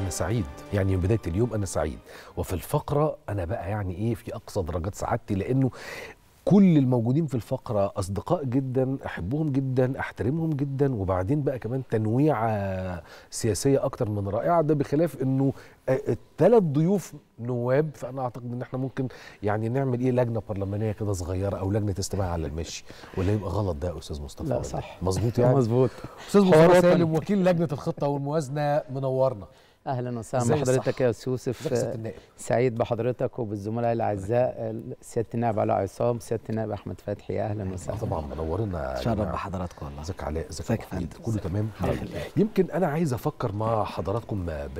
انا سعيد يعني من بدايه اليوم انا سعيد وفي الفقره انا بقى يعني ايه في اقصى درجات سعادتي لانه كل الموجودين في الفقرة أصدقاء جدا أحبهم جدا أحترمهم جدا وبعدين بقى كمان تنويعة سياسية أكتر من رائعة ده بخلاف أنه الثلاث ضيوف نواب فأنا أعتقد أن احنا ممكن يعني نعمل إيه لجنة برلمانية كده صغيرة أو لجنة استماع على المشي ولا يبقى غلط ده يا أستاذ مصطفى لا ولا صح مظبوط يعني مظبوط أستاذ حوار مصطفى وطني. سالم وكيل لجنة الخطة والموازنة منورنا اهلا وسهلا ازاي بحضرتك الصح؟ يا استاذ يوسف ازيك يا سيادة النائب سعيد بحضرتك وبالزملاء الاعزاء سياده النائب علاء عصام سياده النائب احمد فتحي اهلا آه وسهلا طبعا منورنا يا تشرف جماعة. بحضراتكم والله ازيك علاء ازيك ازيك يا يا أبو حميد فندم؟ كله تمام الحمد لله. يمكن انا عايز افكر مع حضراتكم ب ب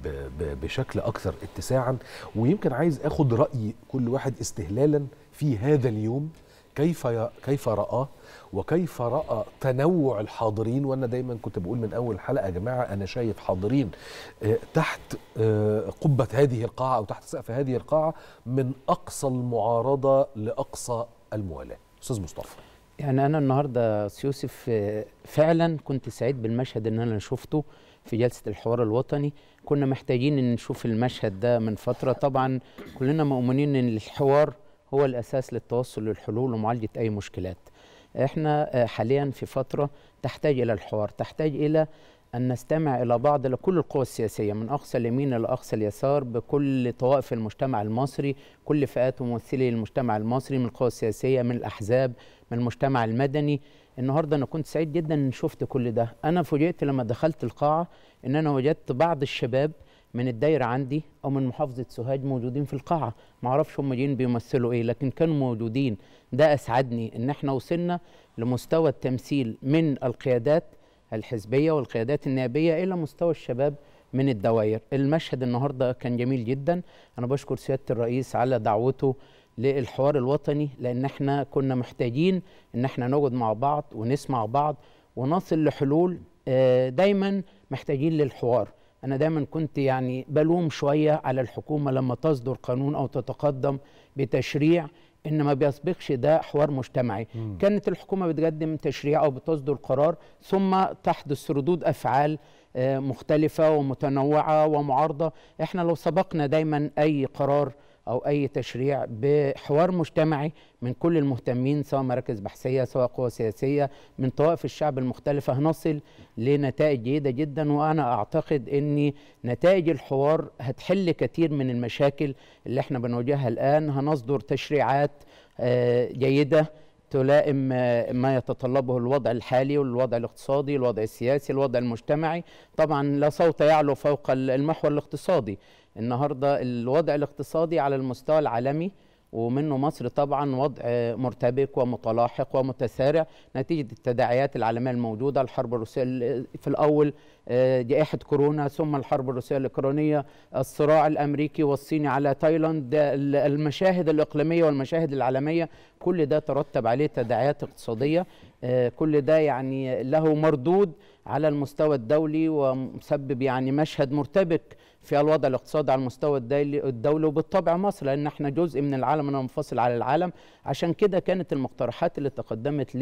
ب بشكل اكثر اتساعا ويمكن عايز اخد راي كل واحد استهلالا في هذا اليوم كيف ي... كيف رآه وكيف رأى تنوع الحاضرين وانا دايما كنت بقول من اول حلقه يا جماعه انا شايف حاضرين آه، تحت آه، قبه هذه القاعه او تحت سقف هذه القاعه من اقصى المعارضه لاقصى الموالاه استاذ مصطفى يعني انا النهارده أستاذ يوسف آه، فعلا كنت سعيد بالمشهد اللي انا شفته في جلسه الحوار الوطني كنا محتاجين ان نشوف المشهد ده من فتره طبعا كلنا مؤمنين ان الحوار هو الاساس للتوصل للحلول ومعالجه اي مشكلات احنا آه، حاليا في فتره تحتاج الى الحوار تحتاج الى ان نستمع الى بعض لكل القوى السياسيه من اقصى اليمين الى اقصى اليسار بكل طوائف المجتمع المصري كل فئات وممثلي المجتمع المصري من القوى السياسيه من الاحزاب من المجتمع المدني النهارده انا كنت سعيد جدا ان شفت كل ده انا فوجئت لما دخلت القاعه ان انا وجدت بعض الشباب من الدايره عندي او من محافظه سوهاج موجودين في القاعه ما اعرفش هم جايين بيمثلوا ايه لكن كانوا موجودين ده اسعدني ان احنا وصلنا لمستوى التمثيل من القيادات الحزبيه والقيادات النيابيه الى مستوى الشباب من الدوائر المشهد النهارده كان جميل جدا انا بشكر سياده الرئيس على دعوته للحوار الوطني لان احنا كنا محتاجين ان احنا نقعد مع بعض ونسمع بعض ونصل لحلول آه، دايما محتاجين للحوار انا دايما كنت يعني بلوم شويه على الحكومه لما تصدر قانون او تتقدم بتشريع ان ما بيسبقش ده حوار مجتمعي مم. كانت الحكومه بتقدم تشريع او بتصدر قرار ثم تحدث ردود افعال آه، مختلفه ومتنوعه ومعارضه احنا لو سبقنا دايما اي قرار او اي تشريع بحوار مجتمعي من كل المهتمين سواء مراكز بحثيه سواء قوى سياسيه من طوائف الشعب المختلفه هنصل لنتائج جيده جدا وانا اعتقد ان نتائج الحوار هتحل كثير من المشاكل اللي احنا بنواجهها الان هنصدر تشريعات آه، جيده تلائم آه، ما يتطلبه الوضع الحالي والوضع الاقتصادي الوضع السياسي الوضع المجتمعي طبعا لا صوت يعلو فوق ال- المحور الاقتصادي النهارده الوضع الاقتصادي على المستوى العالمي ومنه مصر طبعا وضع آه، مرتبك ومتلاحق ومتسارع نتيجه التداعيات العالميه الموجوده الحرب الروسيه ال- في الاول آه، جائحه كورونا ثم الحرب الروسيه الاوكرانيه الصراع الامريكي والصيني على تايلاند ده ال- المشاهد الاقليميه والمشاهد العالميه كل ده ترتب عليه تداعيات اقتصاديه آه، كل ده يعني له مردود على المستوى الدولي ومسبب يعني مشهد مرتبك في الوضع الاقتصادي على المستوى الدولي الدولي وبالطبع مصر لان احنا جزء من العالم انا منفصل على العالم عشان كده كانت المقترحات اللي تقدمت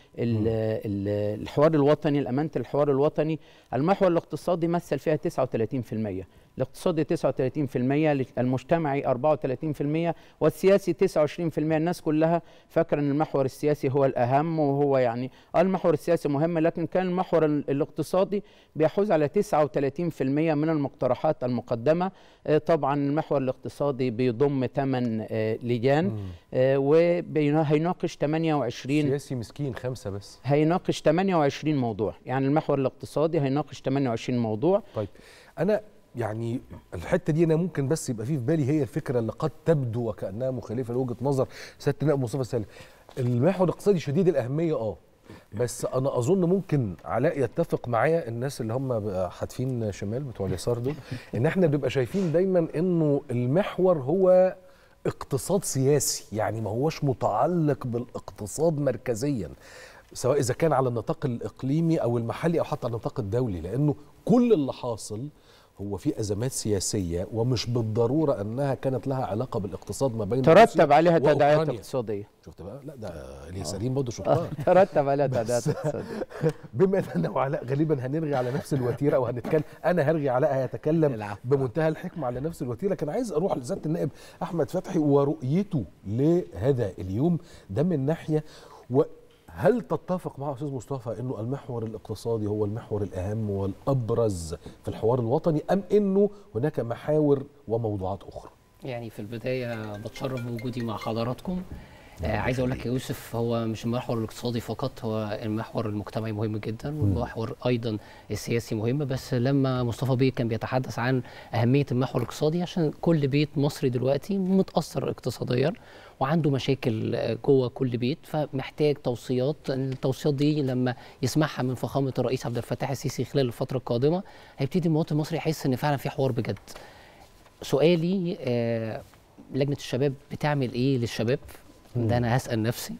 للحوار الوطني الامانه الحوار الوطني المحور الاقتصادي مثل فيها 39% الاقتصادي 39% المجتمعي 34% والسياسي 29% الناس كلها فاكره ان المحور السياسي هو الاهم وهو يعني آه المحور السياسي مهم لكن كان المحور ال- الاقتصادي بيحوز على 39% من المقترحات المقدمه آه، طبعا المحور الاقتصادي بيضم 8 لجان آه، وهيناقش 28 سياسي مسكين خمسه بس هيناقش 28 موضوع يعني المحور الاقتصادي هيناقش 28 موضوع طيب انا يعني الحته دي انا ممكن بس يبقى في في بالي هي الفكره اللي قد تبدو وكانها مخالفه لوجهه نظر سياده النائب مصطفى سالم المحور الاقتصادي شديد الاهميه اه بس انا اظن ممكن علاء يتفق معايا الناس اللي هم بقى حاتفين شمال بتوع اليسار دول ان احنا بنبقى شايفين دايما انه المحور هو اقتصاد سياسي يعني ما هوش متعلق بالاقتصاد مركزيا سواء اذا كان على النطاق الاقليمي او المحلي او حتى على النطاق الدولي لانه كل اللي حاصل هو في ازمات سياسيه ومش بالضروره انها كانت لها علاقه بالاقتصاد ما بين ترتب روسيا عليها تداعيات وأوكرانيا. اقتصاديه شفت بقى لا ده ليه سليم برضه شطار ترتب عليها تداعيات اقتصاديه بما ان انا وعلاء غالبا هنرغي على نفس الوتيره او هنتكلم انا هرغي علاء هيتكلم العفو. بمنتهى الحكمه على نفس الوتيره كان عايز اروح لسياده النائب احمد فتحي ورؤيته لهذا اليوم ده من ناحيه وهل تتفق مع استاذ مصطفى انه المحور الاقتصادي هو المحور الاهم والابرز في الحوار الوطني ام انه هناك محاور وموضوعات اخرى يعني في البداية بتشرف بوجودي مع حضراتكم آه عايز اقول لك يا يوسف هو مش المحور الاقتصادي فقط هو المحور المجتمعي مهم جدا والمحور ايضا السياسي مهم بس لما مصطفى بيه كان بيتحدث عن اهميه المحور الاقتصادي عشان كل بيت مصري دلوقتي متاثر اقتصاديا وعنده مشاكل آه، جوه كل بيت فمحتاج توصيات التوصيات دي لما يسمعها من فخامه الرئيس عبد الفتاح السيسي خلال الفتره القادمه هيبتدي المواطن المصري يحس ان فعلا في حوار بجد سؤالي آه لجنه الشباب بتعمل ايه للشباب ده انا هسال نفسي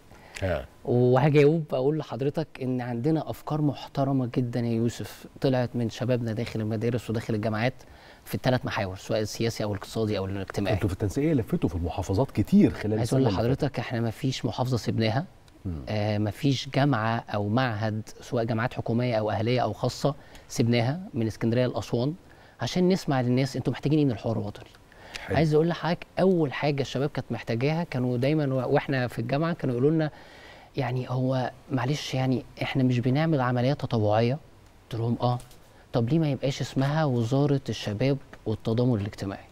وهجاوب اقول لحضرتك ان عندنا افكار محترمه جدا يا يوسف طلعت من شبابنا داخل المدارس وداخل الجامعات في الثلاث محاور سواء السياسي او الاقتصادي او الاجتماعي انتوا في التنسيقيه لفتوا في المحافظات كتير خلال عايز اقول السنة اللي لحضرتك احنا ما فيش محافظه سبناها آه ما فيش جامعه او معهد سواء جامعات حكوميه او اهليه او خاصه سبناها من اسكندريه لاسوان عشان نسمع للناس انتوا محتاجين ايه من الحوار الوطني حلو. عايز اقول لحضرتك اول حاجه الشباب كانت محتاجاها كانوا دايما و- واحنا في الجامعه كانوا يقولوا لنا يعني هو معلش يعني احنا مش بنعمل عمليات تطوعيه قلت لهم اه طب ليه ما يبقاش اسمها وزاره الشباب والتضامن الاجتماعي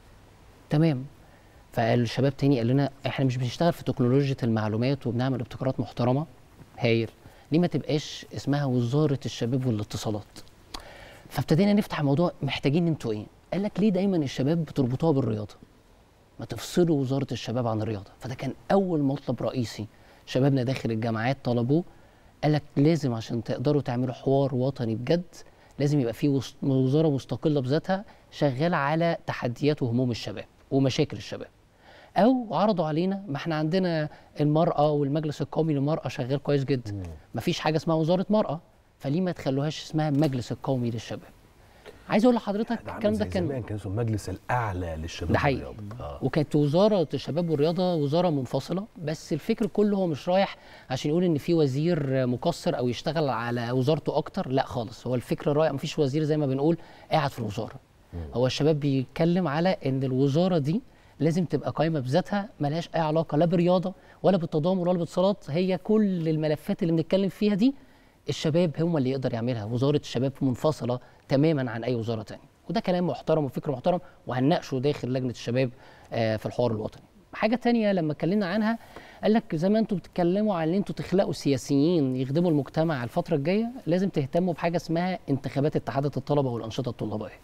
تمام فالشباب تاني قال لنا احنا مش بنشتغل في تكنولوجيا المعلومات وبنعمل ابتكارات محترمه هايل ليه ما تبقاش اسمها وزاره الشباب والاتصالات فابتدينا نفتح موضوع محتاجين انتوا ايه قال لك ليه دايما الشباب بتربطوها بالرياضه ما تفصلوا وزاره الشباب عن الرياضه فده كان اول مطلب رئيسي شبابنا داخل الجامعات طلبوه قال لك لازم عشان تقدروا تعملوا حوار وطني بجد لازم يبقى في وس- وزاره مستقله بذاتها شغاله على تحديات وهموم الشباب ومشاكل الشباب او عرضوا علينا ما احنا عندنا المراه والمجلس القومي للمراه شغال كويس جدا ما فيش حاجه اسمها وزاره مراه فليه ما تخلوهاش اسمها المجلس القومي للشباب عايز اقول لحضرتك ده الكلام عامل ده زي كان زمان كان اسمه المجلس الاعلى للشباب ده حقيقي. والرياضة. آه. وكانت وزاره الشباب والرياضه وزاره منفصله بس الفكر كله هو مش رايح عشان يقول ان في وزير مقصر او يشتغل على وزارته اكتر لا خالص هو الفكر رايح مفيش وزير زي ما بنقول قاعد في الوزاره هو الشباب بيتكلم على ان الوزاره دي لازم تبقى قايمه بذاتها ملهاش اي علاقه لا برياضه ولا بالتضامن ولا بالاتصالات هي كل الملفات اللي بنتكلم فيها دي الشباب هم اللي يقدر يعملها وزاره الشباب منفصله تماما عن اي وزاره تانية وده كلام محترم وفكر محترم وهنناقشه داخل لجنه الشباب آه، في الحوار الوطني حاجه تانية لما اتكلمنا عنها قال لك زي ما انتوا بتتكلموا عن ان انتوا تخلقوا سياسيين يخدموا المجتمع الفتره الجايه لازم تهتموا بحاجه اسمها انتخابات اتحادات الطلبه والانشطه الطلابيه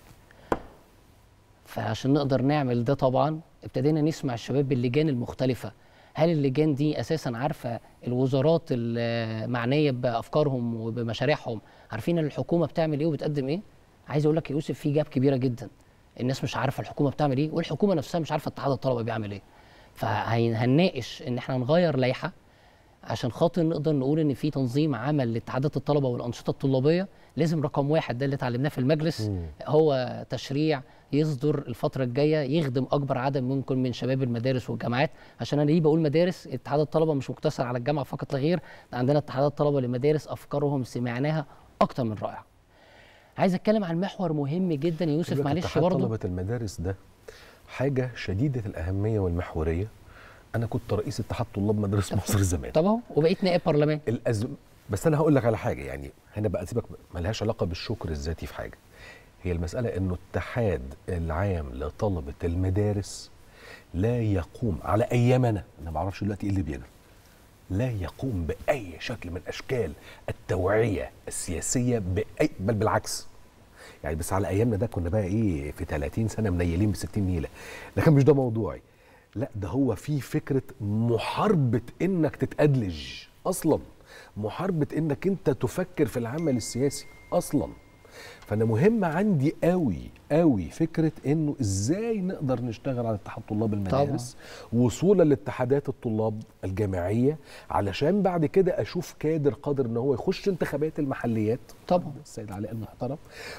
فعشان نقدر نعمل ده طبعا ابتدينا نسمع الشباب باللجان المختلفة هل اللجان دي أساسا عارفة الوزارات المعنية بأفكارهم وبمشاريعهم عارفين الحكومة بتعمل إيه وبتقدم إيه؟ عايز أقول لك يا يوسف في جاب كبيرة جدا الناس مش عارفة الحكومة بتعمل إيه والحكومة نفسها مش عارفة اتحاد الطلبة بيعمل إيه فهنناقش إن إحنا نغير لائحة عشان خاطر نقدر نقول ان في تنظيم عمل لاتحادات الطلبه والانشطه الطلابيه لازم رقم واحد ده اللي اتعلمناه في المجلس هو تشريع يصدر الفتره الجايه يخدم اكبر عدد ممكن من شباب المدارس والجامعات عشان انا ليه بقول مدارس اتحاد الطلبه مش مقتصر على الجامعه فقط لا غير ده عندنا اتحادات طلبه للمدارس افكارهم سمعناها اكتر من رائعه عايز اتكلم عن محور مهم جدا يا يوسف خلي بالك معلش اتحاد برضه طلبة المدارس ده حاجة شديدة الأهمية والمحورية أنا كنت رئيس اتحاد طلاب مدارس مصر زمان طب اهو وبقيت نائب برلمان الأزم... بس أنا هقول لك على حاجة يعني هنا بقى سيبك ملهاش علاقة بالشكر الذاتي في حاجة هي المسألة إنه الاتحاد العام لطلبة المدارس لا يقوم على أيامنا أنا ما أعرفش دلوقتي إيه اللي بيجري لا يقوم بأي شكل من أشكال التوعية السياسية بأي بل بالعكس يعني بس على ايامنا ده كنا بقى ايه في 30 سنه منيلين ب 60 نيله لكن مش ده موضوعي لا ده هو في فكره محاربه انك تتأدلج اصلا محاربه انك انت تفكر في العمل السياسي اصلا فانا مهم عندي قوي قوي فكره انه ازاي نقدر نشتغل على اتحاد طلاب المدارس وصولا لاتحادات الطلاب الجامعيه علشان بعد كده اشوف كادر قادر ان هو يخش انتخابات المحليات طبعا السيد علاء المحترم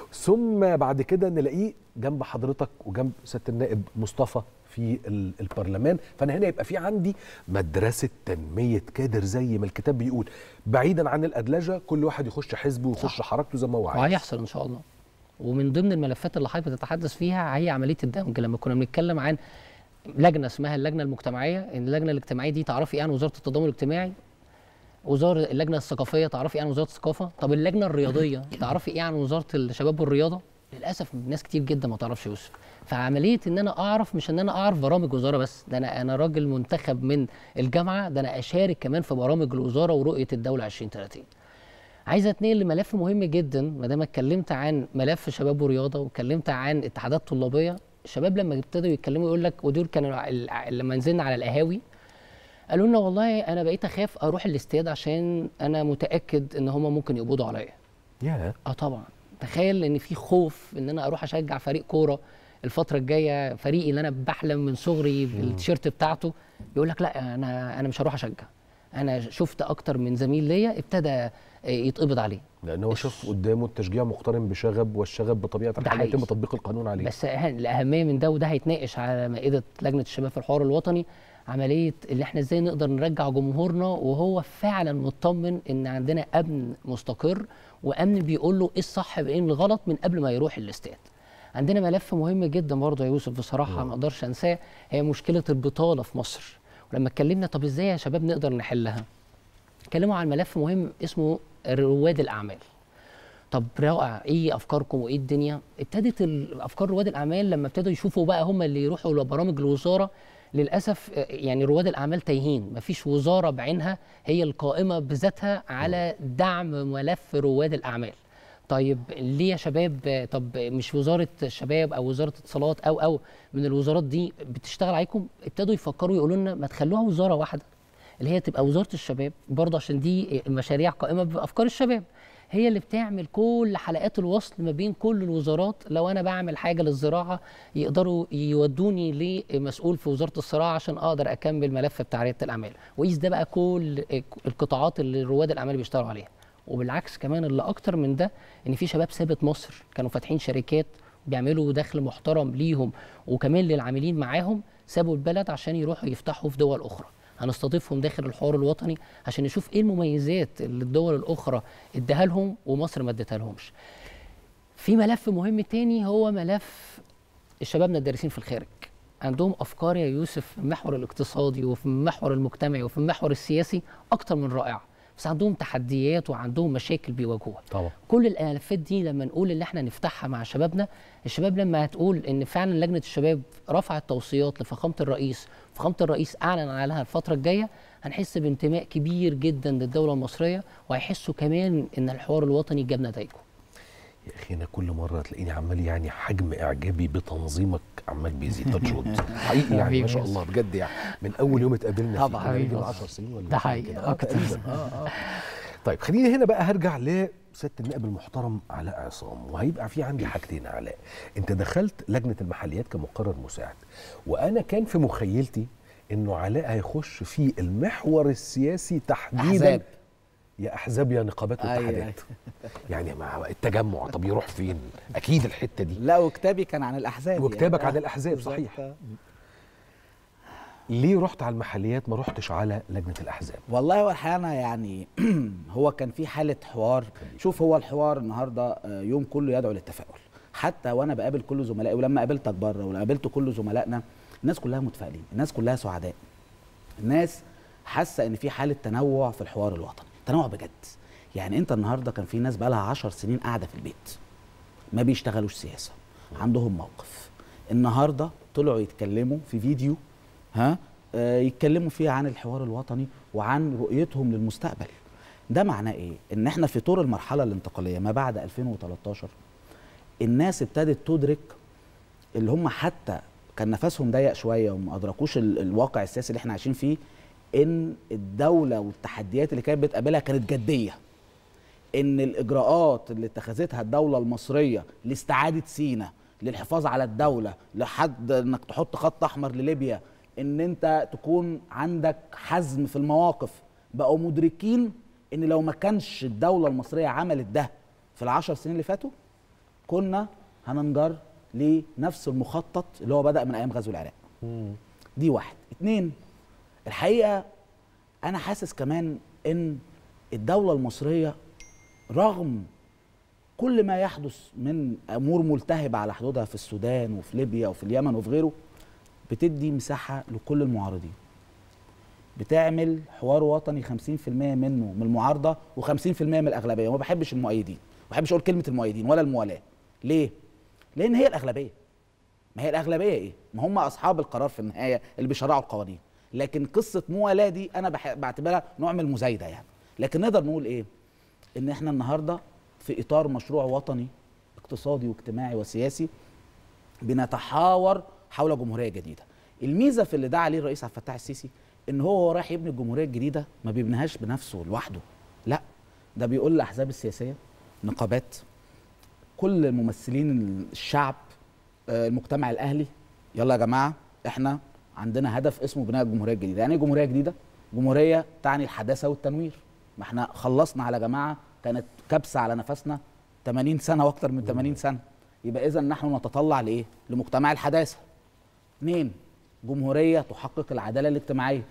ثم بعد كده نلاقيه جنب حضرتك وجنب سياده النائب مصطفى في ال- البرلمان فانا هنا يبقى في عندي مدرسه تنميه كادر زي ما الكتاب بيقول بعيدا عن الادلجه كل واحد يخش حزبه ويخش حركته زي ما هو عايز وهيحصل ان شاء الله ومن ضمن الملفات اللي حضرتك بتتحدث فيها هي عمليه الدمج لما كنا بنتكلم عن لجنه اسمها اللجنه المجتمعيه إن اللجنه الاجتماعيه دي تعرفي ايه عن وزاره التضامن الاجتماعي وزاره اللجنه الثقافيه تعرفي ايه عن وزاره الثقافه طب اللجنه الرياضيه تعرفي ايه عن وزاره الشباب والرياضه للاسف ناس كتير جدا ما تعرفش يوسف فعمليه ان انا اعرف مش ان انا اعرف برامج وزاره بس ده انا انا راجل منتخب من الجامعه ده انا اشارك كمان في برامج الوزاره ورؤيه الدوله 2030 عايز اتنقل لملف مهم جدا ما دام اتكلمت عن ملف شباب ورياضه واتكلمت عن اتحادات طلابيه الشباب لما ابتدوا يتكلموا يقول لك ودول كانوا ال- لما نزلنا على القهاوي قالوا لنا والله انا بقيت اخاف اروح الاستاد عشان انا متاكد ان هم ممكن يقبضوا عليا يا اه طبعا تخيل ان في خوف ان انا اروح اشجع فريق كوره الفتره الجايه فريقي اللي انا بحلم من صغري بالتيشيرت بتاعته يقول لك لا انا انا مش هروح اشجع انا شفت اكتر من زميل ليا ابتدى يتقبض عليه لان هو شاف قدامه التشجيع مقترن بشغب والشغب بطبيعه الحال حقيقي. يتم تطبيق القانون عليه بس أه- الاهميه من ده وده هيتناقش على مائده لجنه الشباب في الحوار الوطني عمليه اللي احنا ازاي نقدر نرجع جمهورنا وهو فعلا مطمن ان عندنا امن مستقر وامن بيقول له ايه الصح وايه الغلط من قبل ما يروح الاستاد عندنا ملف مهم جدا برضه يا يوسف بصراحه ما اقدرش انساه هي مشكله البطاله في مصر ولما اتكلمنا طب ازاي يا شباب نقدر نحلها اتكلموا عن ملف مهم اسمه رواد الاعمال طب رائع ايه افكاركم وايه الدنيا ابتدت ال- افكار رواد الاعمال لما ابتدوا يشوفوا بقى هم اللي يروحوا لبرامج الوزاره للاسف آه، يعني رواد الاعمال تايهين مفيش وزاره بعينها هي القائمه بذاتها على دعم ملف رواد الاعمال طيب ليه يا شباب آه، طب مش وزاره الشباب او وزاره اتصالات او او من الوزارات دي بتشتغل عليكم ابتدوا يفكروا يقولوا لنا ما تخلوها وزاره واحده اللي هي تبقى وزاره الشباب برضه عشان دي مشاريع قائمه بافكار الشباب هي اللي بتعمل كل حلقات الوصل ما بين كل الوزارات لو انا بعمل حاجه للزراعه يقدروا يودوني لمسؤول في وزاره الزراعه عشان اقدر اكمل ملف بتاع رياده الاعمال وقيس ده بقى كل القطاعات اللي رواد الاعمال بيشتغلوا عليها وبالعكس كمان اللي اكتر من ده ان في شباب سابت مصر كانوا فاتحين شركات بيعملوا دخل محترم ليهم وكمان للعاملين معاهم سابوا البلد عشان يروحوا يفتحوا في دول اخرى هنستضيفهم داخل الحوار الوطني عشان نشوف ايه المميزات اللي الدول الاخرى اداها لهم ومصر ما ادتها لهمش في ملف مهم تاني هو ملف الشباب الدارسين في الخارج عندهم افكار يا يوسف في المحور الاقتصادي وفي المحور المجتمعي وفي المحور السياسي اكتر من رائعه بس عندهم تحديات وعندهم مشاكل بيواجهوها طبعا كل الملفات دي لما نقول ان احنا نفتحها مع شبابنا الشباب لما هتقول ان فعلا لجنه الشباب رفعت توصيات لفخامه الرئيس فخامه الرئيس اعلن عليها الفتره الجايه هنحس بانتماء كبير جدا للدوله المصريه وهيحسوا كمان ان الحوار الوطني جاب نتائجه يا اخي انا كل مره تلاقيني عمال يعني حجم اعجابي بتنظيمك عمال بيزيد تاتشود حقيقي يعني حبيبي ما شاء يا الله بجد يعني من اول يوم اتقابلنا فيه طبعا. كده يجي من حبيبي. 10 سنين ولا ده حاجة حقيقي. كده. آه أكتر. تقريبا اه اه طيب خليني هنا بقى هرجع لسياده النائب المحترم علاء عصام وهيبقى في عندي حاجتين يا علاء انت دخلت لجنه المحليات كمقرر مساعد وانا كان في مخيلتي انه علاء هيخش في المحور السياسي تحديدا أحزاب. يا احزاب يا نقابات أيوة، واتحادات يعني مع التجمع طب يروح فين اكيد الحته دي لا وكتابي كان عن الاحزاب وكتابك يعني. عن الأحزاب، بالظبط. صحيح. ليه رحت على المحليات ما رحتش على لجنه الاحزاب والله هو الحقيقه أنا يعني هو كان في حاله حوار شوف هو الحوار النهارده آه، يوم كله يدعو للتفاؤل حتى وانا بقابل كل زملائي ولما قابلتك بره وقابلت كل زملائنا الناس كلها متفائلين الناس كلها سعداء الناس حاسه ان في حاله تنوع في الحوار الوطني تنوع بجد يعني انت النهارده كان في ناس بقى لها 10 سنين قاعده في البيت ما بيشتغلوش سياسه عندهم موقف النهارده طلعوا يتكلموا في فيديو ها آه يتكلموا فيه عن الحوار الوطني وعن رؤيتهم للمستقبل ده معناه ايه ان احنا في طور المرحله الانتقاليه ما بعد 2013 الناس ابتدت تدرك اللي هم حتى كان نفسهم ضيق شويه وما ادركوش ال- الواقع السياسي اللي احنا عايشين فيه ان الدوله والتحديات اللي كانت بتقابلها كانت جديه ان الاجراءات اللي اتخذتها الدوله المصريه لاستعاده سينا للحفاظ على الدوله لحد انك تحط خط احمر لليبيا ان انت تكون عندك حزم في المواقف بقوا مدركين ان لو ما كانش الدوله المصريه عملت ده في العشر سنين اللي فاتوا كنا هننجر لنفس المخطط اللي هو بدا من ايام غزو العراق دي واحد اتنين الحقيقه انا حاسس كمان ان الدوله المصريه رغم كل ما يحدث من امور ملتهبه على حدودها في السودان وفي ليبيا وفي اليمن وفي غيره بتدي مساحه لكل المعارضين بتعمل حوار وطني 50% منه من المعارضه و50% من الاغلبيه وما بحبش المؤيدين ما بحبش اقول كلمه المؤيدين ولا الموالاه ليه لان هي الاغلبيه ما هي الاغلبيه ايه ما هم اصحاب القرار في النهايه اللي بيشرعوا القوانين لكن قصه موالاه دي انا بح- بعتبرها نوع من المزايده يعني لكن نقدر نقول ايه ان احنا النهارده في اطار مشروع وطني اقتصادي واجتماعي وسياسي بنتحاور حول جمهوريه جديده الميزه في اللي دعا عليه الرئيس عبد الفتاح السيسي ان هو رايح يبني الجمهوريه الجديده ما بيبنيهاش بنفسه لوحده لا ده بيقول للاحزاب السياسيه نقابات كل ممثلين الشعب آه، المجتمع الاهلي يلا يا جماعه احنا عندنا هدف اسمه بناء الجمهوريه الجديده يعني ايه جمهوريه جديده جمهوريه تعني الحداثه والتنوير ما احنا خلصنا على جماعه كانت كبسه على نفسنا 80 سنه واكثر من 80 سنه يبقى اذا نحن نتطلع لايه لمجتمع الحداثه اثنين جمهوريه تحقق العداله الاجتماعيه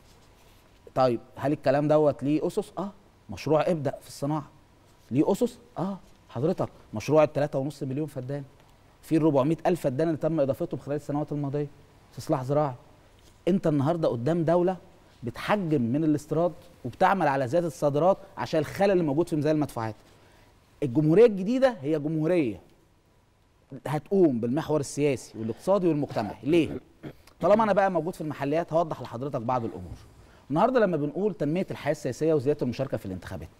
طيب هل الكلام دوت ليه اسس اه مشروع ابدا في الصناعه ليه اسس اه حضرتك مشروع ال 3.5 مليون فدان في ال 400 الف فدان اللي تم اضافتهم خلال السنوات الماضيه في اصلاح زراعي انت النهارده قدام دوله بتحجم من الاستيراد وبتعمل على زياده الصادرات عشان الخلل اللي موجود في ميزان المدفوعات الجمهوريه الجديده هي جمهوريه هتقوم بالمحور السياسي والاقتصادي والمجتمعي ليه طالما انا بقى موجود في المحليات هوضح لحضرتك بعض الامور النهارده لما بنقول تنميه الحياه السياسيه وزياده المشاركه في الانتخابات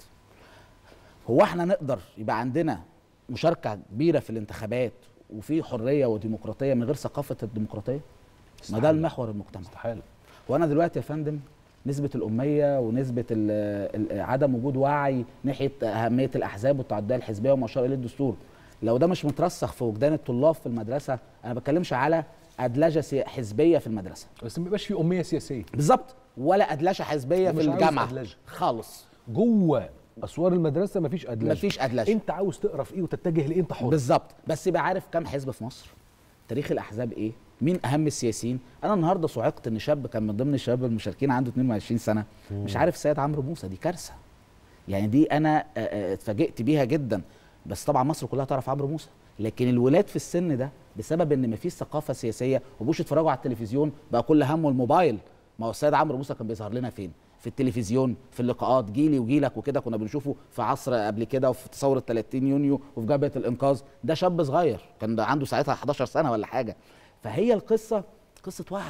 هو احنا نقدر يبقى عندنا مشاركه كبيره في الانتخابات وفي حريه وديمقراطيه من غير ثقافه الديمقراطيه ما ده استحالة. المحور المجتمعي استحاله وانا دلوقتي يا فندم نسبه الاميه ونسبه ال- ال- عدم وجود وعي ناحيه اهميه الاحزاب والتعدديه الحزبيه وما اشار اليه الدستور لو ده مش مترسخ في وجدان الطلاب في المدرسه انا ما بتكلمش على ادلجه سي- حزبيه في المدرسه بس ما يبقاش في اميه سياسيه بالظبط ولا ادلجه حزبيه في ومش عاوز الجامعه أدلجة. خالص جوه اسوار المدرسه مفيش ادلجه مفيش أدلجة. انت عاوز تقرا في ايه وتتجه لايه انت حر بالظبط بس يبقى عارف كم حزب في مصر تاريخ الاحزاب ايه مين اهم السياسيين انا النهارده صعقت ان شاب كان من ضمن الشباب المشاركين عنده 22 سنه مش عارف السيد عمرو موسى دي كارثه يعني دي انا آه، آه، اتفاجئت بيها جدا بس طبعا مصر كلها تعرف عمرو موسى لكن الولاد في السن ده بسبب ان مفيش ثقافه سياسيه وبوش يتفرجوا على التلفزيون بقى كل همه الموبايل ما هو السيد عمرو موسى كان بيظهر لنا فين في التلفزيون في اللقاءات جيلي وجيلك وكده كنا بنشوفه في عصر قبل كده وفي ثوره 30 يونيو وفي جبهه الانقاذ ده شاب صغير كان ده عنده ساعتها 11 سنه ولا حاجه فهي القصه قصه وعي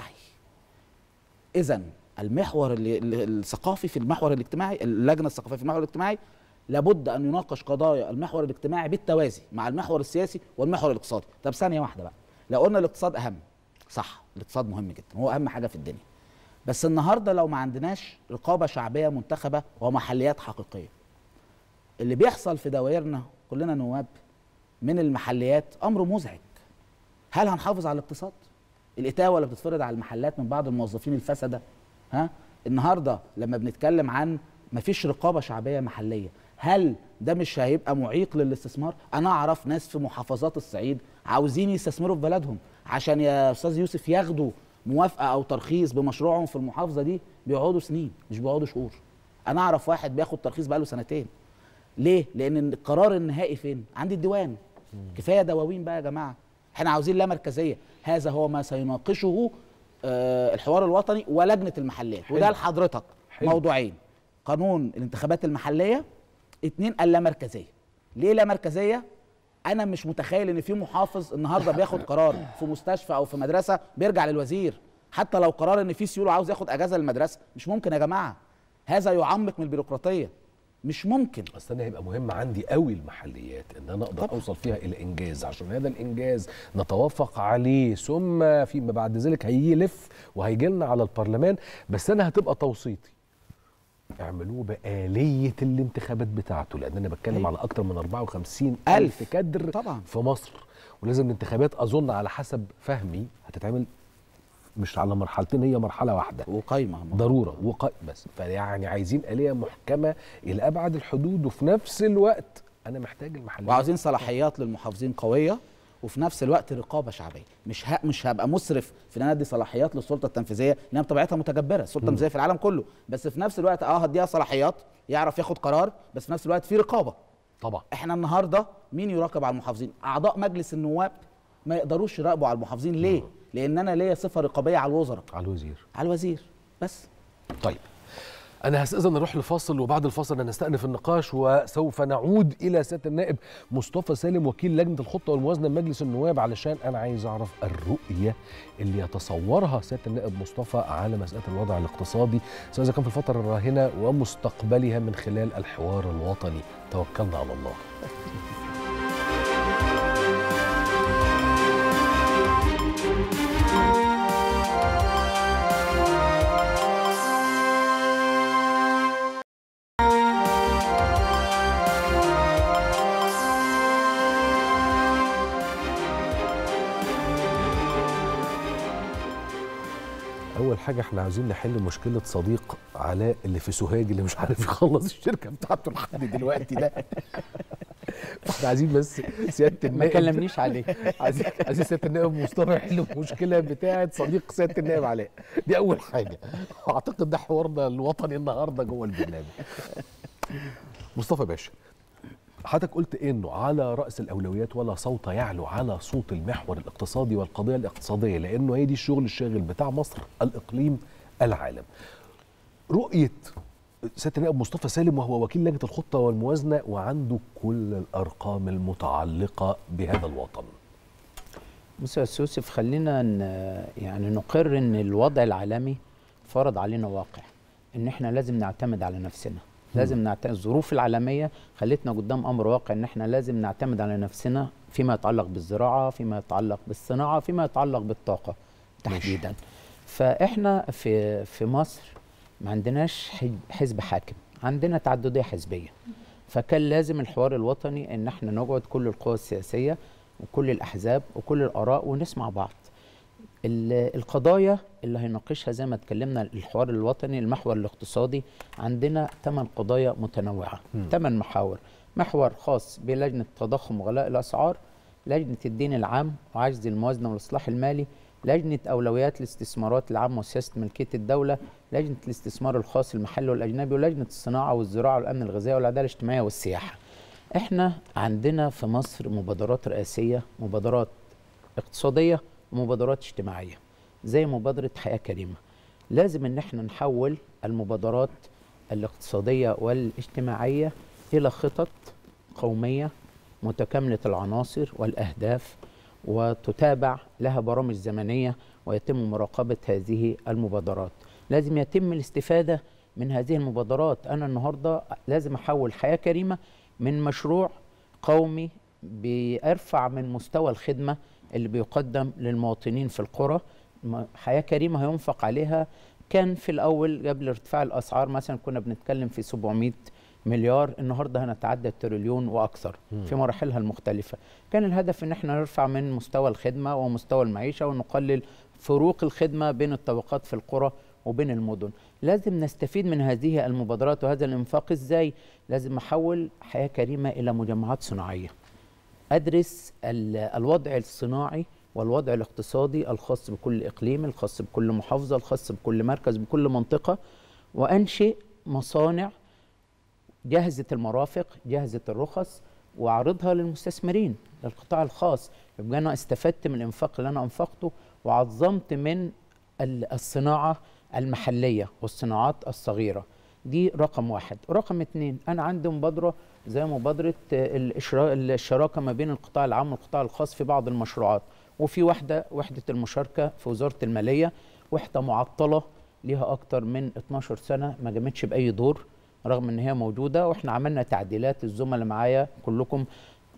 اذا المحور اللي اللي- الثقافي في المحور الاجتماعي اللجنه الثقافيه في المحور الاجتماعي لابد ان يناقش قضايا المحور الاجتماعي بالتوازي مع المحور السياسي والمحور الاقتصادي طب ثانيه واحده بقى لو قلنا الاقتصاد اهم صح الاقتصاد مهم جدا هو اهم حاجه في الدنيا بس النهارده لو ما عندناش رقابه شعبيه منتخبه ومحليات حقيقيه اللي بيحصل في دوائرنا كلنا نواب من المحليات امر مزعج هل هنحافظ على الاقتصاد الاتاوه اللي بتتفرض على المحلات من بعض الموظفين الفسده ها النهارده لما بنتكلم عن مفيش رقابه شعبيه محليه هل ده مش هيبقى معيق للاستثمار انا اعرف ناس في محافظات الصعيد عاوزين يستثمروا في بلدهم عشان يا استاذ يوسف ياخدوا موافقه او ترخيص بمشروعهم في المحافظه دي بيقعدوا سنين مش بيقعدوا شهور انا اعرف واحد بياخد ترخيص بقاله سنتين ليه لان القرار النهائي فين عند الديوان كفايه دواوين بقى يا جماعه احنا عاوزين لا مركزيه هذا هو ما سيناقشه آه، الحوار الوطني ولجنه المحلات وده حلو. لحضرتك حلو. موضوعين قانون الانتخابات المحليه اتنين اللامركزيه ليه لا مركزيه انا مش متخيل ان في محافظ النهارده بياخد قرار في مستشفى او في مدرسه بيرجع للوزير حتى لو قرار ان في سيوله عاوز ياخد اجازه للمدرسه مش ممكن يا جماعه هذا يعمق من البيروقراطيه مش ممكن اصل انا هيبقى مهم عندي قوي المحليات ان انا اقدر طبعا. اوصل فيها الى انجاز عشان هذا الانجاز نتوافق عليه ثم فيما بعد ذلك هيلف وهيجي لنا على البرلمان بس انا هتبقى توسيطي اعملوه بآلية الانتخابات بتاعته لأن أنا بتكلم أيوة. على أكتر من 54 ألف. ألف كادر طبعا في مصر ولازم الانتخابات أظن على حسب فهمي هتتعمل مش على مرحلتين هي مرحلة واحدة وقايمه ضروره وق... بس فيعني عايزين آلية محكمة إلى أبعد الحدود وفي نفس الوقت أنا محتاج المحلية وعاوزين صلاحيات للمحافظين قويه وفي نفس الوقت رقابه شعبيه مش ه... مش هبقى مسرف في ان انا ادي صلاحيات للسلطه التنفيذيه لانها بطبيعتها متجبره السلطه التنفيذيه في العالم كله بس في نفس الوقت اه هديها صلاحيات يعرف ياخد قرار بس في نفس الوقت في رقابه طبعا احنا النهارده مين يراقب على المحافظين اعضاء مجلس النواب ما يقدروش يراقبوا على المحافظين ليه لان انا ليا صفه رقابيه على الوزراء على الوزير على الوزير بس طيب أنا هستأذن نروح لفاصل وبعد الفاصل هنستأنف النقاش وسوف نعود إلى سيادة النائب مصطفى سالم وكيل لجنة الخطة والموازنة بمجلس النواب علشان أنا عايز أعرف الرؤية اللي يتصورها سيادة النائب مصطفى على مسألة الوضع الاقتصادي سواء إذا كان في الفترة الراهنة ومستقبلها من خلال الحوار الوطني توكلنا على الله اول حاجه احنا عايزين نحل مشكله صديق علاء اللي في سوهاج اللي مش عارف يخلص الشركه بتاعته لحد دلوقتي ده فاحنا عايزين بس سياده ما النائب كلمنيش عليه عايزين عايزين سياده النائب مصطفى يحل المشكله بتاعه صديق سياده النائب علاء دي اول حاجه واعتقد ده حوارنا الوطني النهارده جوه البرنامج مصطفى باشا حضرتك قلت انه على راس الاولويات ولا صوت يعلو على صوت المحور الاقتصادي والقضيه الاقتصاديه لانه هي دي الشغل الشاغل بتاع مصر الاقليم العالم رؤيه سياده النائب مصطفى سالم وهو وكيل لجنه الخطه والموازنه وعنده كل الارقام المتعلقه بهذا الوطن بص يا أستاذ يوسف خلينا ن- يعني نقر ان الوضع العالمي فرض علينا واقع ان احنا لازم نعتمد على نفسنا لازم نعتمد الظروف العالميه خلتنا قدام امر واقع ان احنا لازم نعتمد على نفسنا فيما يتعلق بالزراعه فيما يتعلق بالصناعه فيما يتعلق بالطاقه تحديدا فاحنا في في مصر ما عندناش حج- حزب حاكم عندنا تعدديه حزبيه فكان لازم الحوار الوطني ان احنا نقعد كل القوى السياسيه وكل الاحزاب وكل الاراء ونسمع بعض ال- القضايا اللي هيناقشها زي ما اتكلمنا الحوار الوطني المحور الاقتصادي عندنا ثمان قضايا متنوعه ثمان محاور محور خاص بلجنه التضخم وغلاء الاسعار لجنه الدين العام وعجز الموازنه والاصلاح المالي لجنه اولويات الاستثمارات العامه وسياسه ملكيه الدوله لجنه الاستثمار الخاص المحلي والاجنبي ولجنه الصناعه والزراعه والامن الغذائي والعداله الاجتماعيه والسياحه احنا عندنا في مصر مبادرات رئاسيه مبادرات اقتصاديه ومبادرات اجتماعيه زي مبادره حياه كريمه لازم ان احنا نحول المبادرات الاقتصاديه والاجتماعيه الى خطط قوميه متكامله العناصر والاهداف وتتابع لها برامج زمنيه ويتم مراقبه هذه المبادرات لازم يتم الاستفاده من هذه المبادرات انا النهارده لازم احول حياه كريمه من مشروع قومي بيرفع من مستوى الخدمه اللي بيقدم للمواطنين في القرى م- حياه كريمه هينفق عليها كان في الاول قبل ارتفاع الاسعار مثلا كنا بنتكلم في 700 مليار النهارده هنتعدى التريليون واكثر في مراحلها المختلفه كان الهدف ان احنا نرفع من مستوى الخدمه ومستوى المعيشه ونقلل فروق الخدمه بين الطبقات في القرى وبين المدن لازم نستفيد من هذه المبادرات وهذا الانفاق ازاي لازم احول حياه كريمه الى مجمعات صناعيه ادرس ال- الوضع الصناعي والوضع الاقتصادي الخاص بكل اقليم الخاص بكل محافظه الخاص بكل مركز بكل منطقه وانشئ مصانع جاهزه المرافق جاهزه الرخص واعرضها للمستثمرين للقطاع الخاص يبقى انا استفدت من الانفاق اللي انا انفقته وعظمت من ال- الصناعه المحليه والصناعات الصغيره دي رقم واحد رقم اتنين انا عندي مبادره زي مبادره آه، الإشرا- الشراكه ما بين القطاع العام والقطاع الخاص في بعض المشروعات وفي واحده وحده المشاركه في وزاره الماليه وحده معطله ليها اكتر من 12 سنه ما قامتش باي دور رغم ان هي موجوده واحنا عملنا تعديلات الزملاء معايا كلكم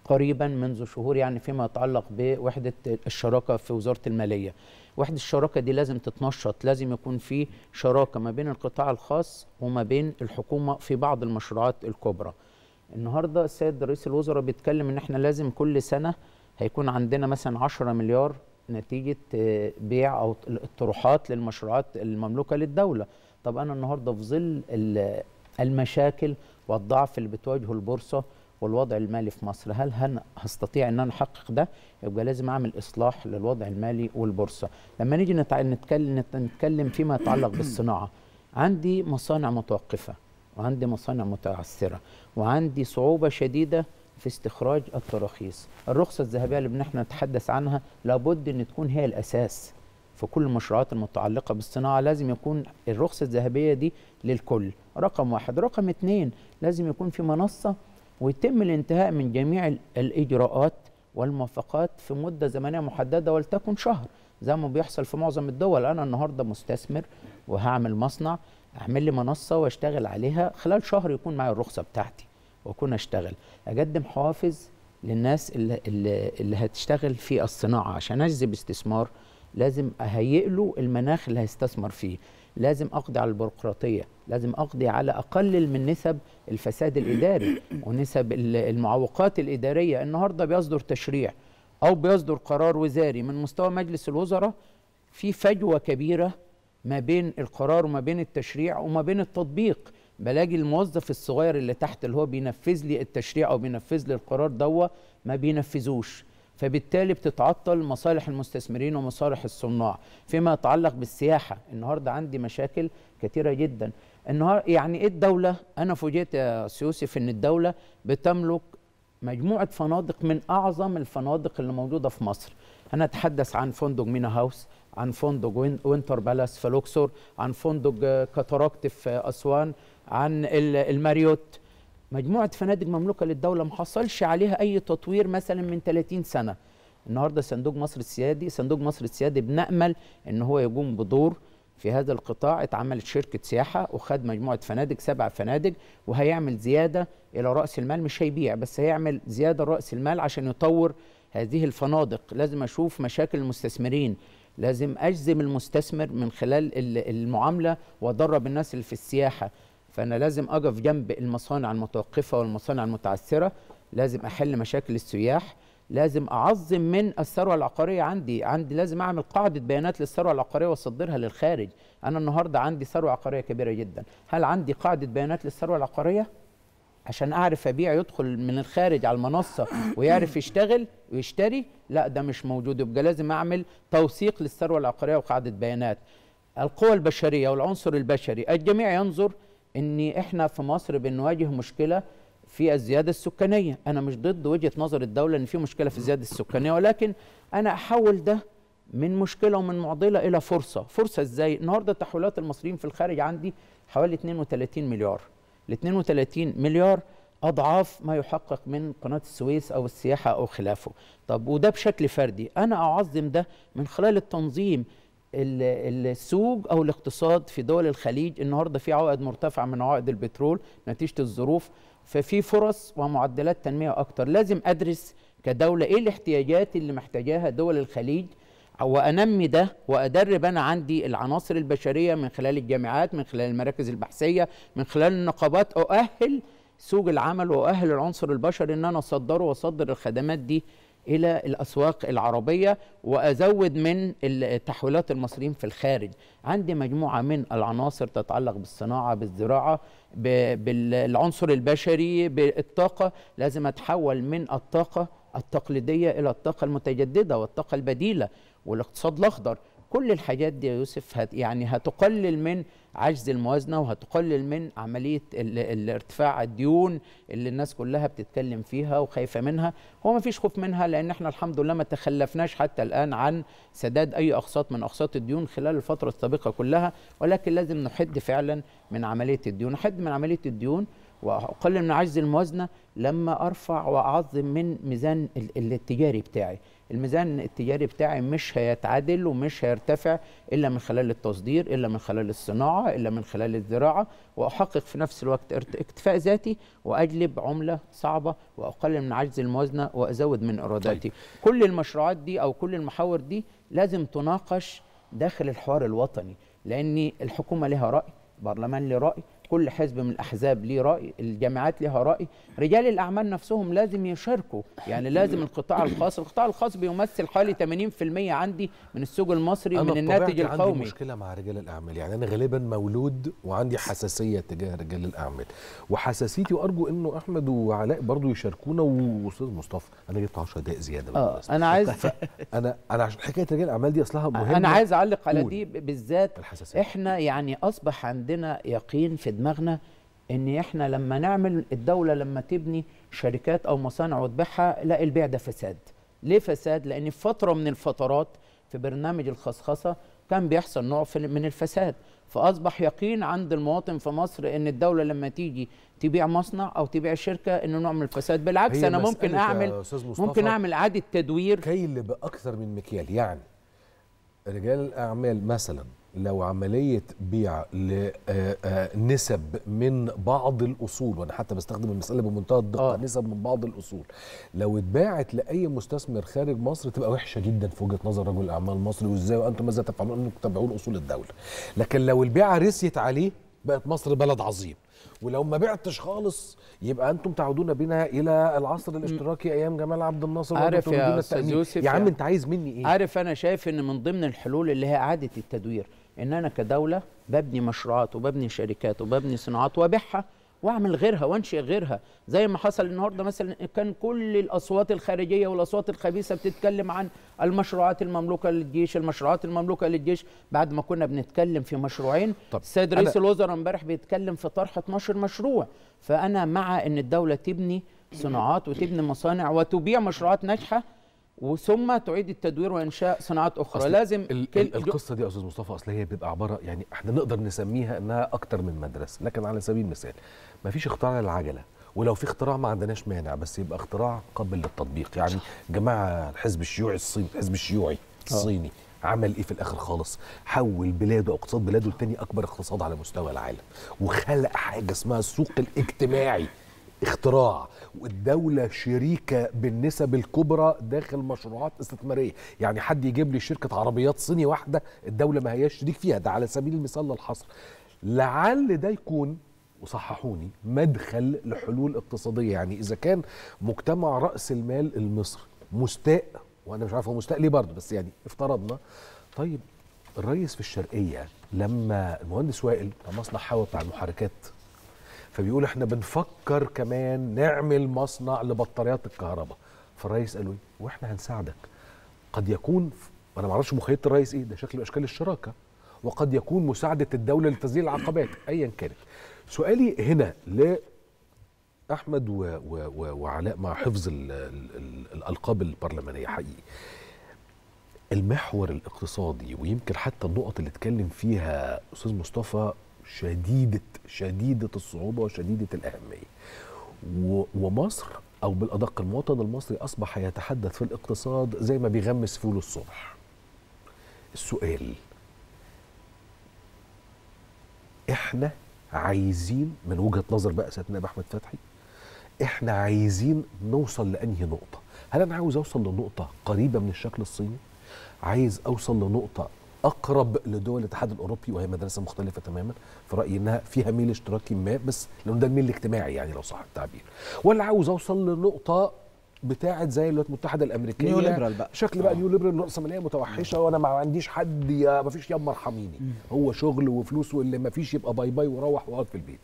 قريبا منذ شهور يعني فيما يتعلق بوحده الشراكه في وزاره الماليه. وحده الشراكه دي لازم تتنشط، لازم يكون في شراكه ما بين القطاع الخاص وما بين الحكومه في بعض المشروعات الكبرى. النهارده السيد رئيس الوزراء بيتكلم ان احنا لازم كل سنه هيكون عندنا مثلا 10 مليار نتيجه آه، بيع او الطروحات للمشروعات المملوكه للدوله. طب انا النهارده في ظل ال- المشاكل والضعف اللي بتواجهه البورصه والوضع المالي في مصر هل هن هستطيع ان انا احقق ده يبقى لازم اعمل اصلاح للوضع المالي والبورصه لما نيجي نتع- نتكلم نت- نتكلم فيما يتعلق بالصناعه عندي مصانع متوقفه وعندي مصانع متعثره وعندي صعوبه شديده في استخراج التراخيص الرخصه الذهبيه اللي احنا نتحدث عنها لابد ان تكون هي الاساس في كل المشروعات المتعلقة بالصناعة لازم يكون الرخصة الذهبية دي للكل رقم واحد رقم اتنين لازم يكون في منصة ويتم الانتهاء من جميع ال- الإجراءات والموافقات في مدة زمنية محددة ولتكن شهر زي ما بيحصل في معظم الدول أنا النهاردة مستثمر وهعمل مصنع أعمل لي منصة واشتغل عليها خلال شهر يكون معي الرخصة بتاعتي واكون اشتغل اقدم حوافز للناس اللي, اللي, اللي هتشتغل في الصناعه عشان اجذب استثمار لازم اهيئ له المناخ اللي هيستثمر فيه لازم اقضي على البيروقراطيه لازم اقضي على اقلل من نسب الفساد الاداري ونسب ال- المعوقات الاداريه النهارده بيصدر تشريع او بيصدر قرار وزاري من مستوى مجلس الوزراء في فجوه كبيره ما بين القرار وما بين التشريع وما بين التطبيق بلاقي الموظف الصغير اللي تحت اللي هو بينفذ لي التشريع او بينفذ لي القرار دوا ما بينفذوش فبالتالي بتتعطل مصالح المستثمرين ومصالح الصناع فيما يتعلق بالسياحه النهارده عندي مشاكل كثيره جدا النهار يعني ايه الدوله انا فوجئت يا سيوسف ان الدوله بتملك مجموعه فنادق من اعظم الفنادق اللي موجوده في مصر انا اتحدث عن فندق مينا هاوس عن فندق وين- وينتر بالاس في لوكسور عن فندق آه، كاتاراكت في اسوان عن ال- الماريوت مجموعه فنادق مملوكه للدوله ما حصلش عليها اي تطوير مثلا من 30 سنه النهارده صندوق مصر السيادي صندوق مصر السيادي بنامل ان هو يقوم بدور في هذا القطاع اتعملت شركه سياحه وخد مجموعه فنادق سبع فنادق وهيعمل زياده الى راس المال مش هيبيع بس هيعمل زياده راس المال عشان يطور هذه الفنادق لازم اشوف مشاكل المستثمرين لازم اجزم المستثمر من خلال ال- المعامله وادرب الناس اللي في السياحه فانا لازم اقف جنب المصانع المتوقفه والمصانع المتعثره لازم احل مشاكل السياح لازم اعظم من الثروه العقاريه عندي عندي لازم اعمل قاعده بيانات للثروه العقاريه واصدرها للخارج انا النهارده عندي ثروه عقاريه كبيره جدا هل عندي قاعده بيانات للثروه العقاريه عشان اعرف ابيع يدخل من الخارج على المنصه ويعرف يشتغل ويشتري لا ده مش موجود يبقى لازم اعمل توثيق للثروه العقاريه وقاعده بيانات القوى البشريه والعنصر البشري الجميع ينظر ان احنا في مصر بنواجه مشكله في الزياده السكانيه انا مش ضد وجهه نظر الدوله ان في مشكله في الزياده السكانيه ولكن انا احول ده من مشكله ومن معضله الى فرصه فرصه ازاي النهارده تحويلات المصريين في الخارج عندي حوالي 32 مليار ال 32 مليار اضعاف ما يحقق من قناه السويس او السياحه او خلافه طب وده بشكل فردي انا اعظم ده من خلال التنظيم ال- السوق او الاقتصاد في دول الخليج النهارده في عوائد مرتفعه من عوائد البترول نتيجه الظروف ففي فرص ومعدلات تنميه اكتر لازم ادرس كدوله ايه الاحتياجات اللي محتاجاها دول الخليج وانمي ده وادرب انا عندي العناصر البشريه من خلال الجامعات من خلال المراكز البحثيه من خلال النقابات اؤهل سوق العمل واؤهل العنصر البشري ان انا اصدره واصدر الخدمات دي الى الاسواق العربيه وازود من ال- تحويلات المصريين في الخارج عندي مجموعه من العناصر تتعلق بالصناعه بالزراعه ب- بالعنصر البشري بالطاقه لازم اتحول من الطاقه التقليديه الى الطاقه المتجدده والطاقه البديله والاقتصاد الاخضر كل الحاجات دي يا يوسف هت يعني هتقلل من عجز الموازنه وهتقلل من عمليه ال- الارتفاع الديون اللي الناس كلها بتتكلم فيها وخايفه منها هو ما فيش خوف منها لان احنا الحمد لله ما تخلفناش حتى الان عن سداد اي اقساط من اقساط الديون خلال الفتره السابقه كلها ولكن لازم نحد فعلا من عمليه الديون نحد من عمليه الديون واقلل من عجز الموازنه لما ارفع واعظم من ميزان ال- التجاري بتاعي الميزان التجاري بتاعي مش هيتعادل ومش هيرتفع الا من خلال التصدير الا من خلال الصناعه الا من خلال الزراعه واحقق في نفس الوقت ارت- اكتفاء ذاتي واجلب عمله صعبه واقلل من عجز الموازنه وازود من ايراداتي كل المشروعات دي او كل المحاور دي لازم تناقش داخل الحوار الوطني لان الحكومه لها راي برلمان له راي كل حزب من الاحزاب ليه راي الجامعات لها راي رجال الاعمال نفسهم لازم يشاركوا يعني لازم القطاع الخاص القطاع الخاص بيمثل حوالي 80% عندي من السوق المصري انا من الناتج بطبيعتي عندي القومي مشكله مع رجال الاعمال يعني انا غالبا مولود وعندي حساسيه تجاه رجال الاعمال وحساسيتي وارجو انه احمد وعلاء برضو يشاركونا واستاذ مصطفى انا جبت 10 دقائق زياده اه بالمناسبة. انا عايز انا انا عشان حكايه رجال الاعمال دي اصلها مهمه انا عايز اعلق على قول. دي ب- بالذات الحساسيه احنا يعني اصبح عندنا يقين في دماغنا ان احنا لما نعمل الدوله لما تبني شركات او مصانع وتبيعها لا البيع ده فساد ليه فساد لان في فتره من الفترات في برنامج الخصخصه كان بيحصل نوع في- من الفساد فاصبح يقين عند المواطن في مصر ان الدوله لما تيجي تبيع مصنع او تبيع شركه انه نوع من الفساد بالعكس هي انا ممكن مسألة يا اعمل أستاذ مصطفى ممكن اعمل اعاده تدوير كيل باكثر من مكيال يعني رجال الاعمال مثلا لو عمليه بيع لنسب من بعض الاصول وانا حتى بستخدم المساله بمنتهى الدقه آه. نسب من بعض الاصول لو اتباعت لاي مستثمر خارج مصر تبقى وحشه جدا في وجهه نظر رجل الاعمال المصري وازاي وانتم ماذا تفعلون انكم تتبعون اصول الدوله لكن لو البيعه رسيت عليه بقت مصر بلد عظيم ولو ما بعتش خالص يبقى انتم تعودون بنا الى العصر الاشتراكي ايام جمال عبد الناصر عارف وأنتم يا تريدون أستاذ التأمين. يوسف يا عم يا- انت عايز مني ايه عارف انا شايف ان من ضمن الحلول اللي هي اعاده التدوير ان انا كدوله ببني مشروعات وببني شركات وببني صناعات وابيعها واعمل غيرها وانشئ غيرها زي ما حصل النهارده مثلا كان كل الاصوات الخارجيه والاصوات الخبيثه بتتكلم عن المشروعات المملوكه للجيش المشروعات المملوكه للجيش بعد ما كنا بنتكلم في مشروعين طب السيد أنا- رئيس الوزراء امبارح بيتكلم في طرح 12 مشروع فانا مع ان الدوله تبني صناعات وتبني مصانع وتبيع مشروعات ناجحه وثم تعيد التدوير وانشاء صناعات اخرى أصل لازم ال كل- ال القصه دي يا استاذ مصطفى اصل هي بتبقى عباره يعني احنا نقدر نسميها انها اكتر من مدرسه لكن على سبيل المثال ما فيش اختراع للعجله ولو في اختراع ما عندناش مانع بس يبقى اختراع قابل للتطبيق يعني جماعه الحزب الشيوعي الصيني الحزب الشيوعي الصيني عمل ايه في الاخر خالص حول بلاده اقتصاد بلاده لتاني اكبر اقتصاد على مستوى العالم وخلق حاجه اسمها السوق الاجتماعي اختراع والدولة شريكة بالنسب الكبرى داخل مشروعات استثمارية يعني حد يجيب لي شركة عربيات صيني واحدة الدولة ما هياش شريك فيها ده على سبيل المثال للحصر لعل ده يكون وصححوني مدخل لحلول اقتصادية يعني إذا كان مجتمع رأس المال المصري مستاء وأنا مش عارف هو مستاء ليه برضه بس يعني افترضنا طيب الرئيس في الشرقية لما المهندس وائل بتاع مصنع حوا بتاع المحركات فبيقول احنا بنفكر كمان نعمل مصنع لبطاريات الكهرباء فالرئيس قال له ايه واحنا هنساعدك قد يكون انا ما اعرفش مخيله الرئيس ايه ده شكل من اشكال الشراكه وقد يكون مساعده الدوله لتذليل العقبات ايا كانت سؤالي هنا ل احمد و و و وعلاء مع حفظ ال ال ال الالقاب البرلمانيه حقيقي المحور الاقتصادي ويمكن حتى النقط اللي اتكلم فيها استاذ مصطفى شديده شديده الصعوبه وشديده الاهميه و- ومصر او بالادق المواطن المصري اصبح يتحدث في الاقتصاد زي ما بيغمس فول الصبح السؤال احنا عايزين من وجهه نظر بقى سيدنا ابو احمد فتحي احنا عايزين نوصل لانهي نقطه هل انا عاوز اوصل لنقطه قريبه من الشكل الصيني عايز اوصل لنقطه اقرب لدول الاتحاد الاوروبي وهي مدرسه مختلفه تماما في رايي انها فيها ميل اشتراكي ما بس لانه ده الميل الاجتماعي يعني لو صح التعبير ولا عاوز اوصل لنقطه بتاعت زي الولايات المتحده الامريكيه نيو ليبرال بقى. شكل بقى آه. نيو ليبرال راسماليه متوحشه وانا ما عنديش حد يا ما فيش يما ارحميني هو شغل وفلوس واللي ما فيش يبقى باي باي وروح واقعد في البيت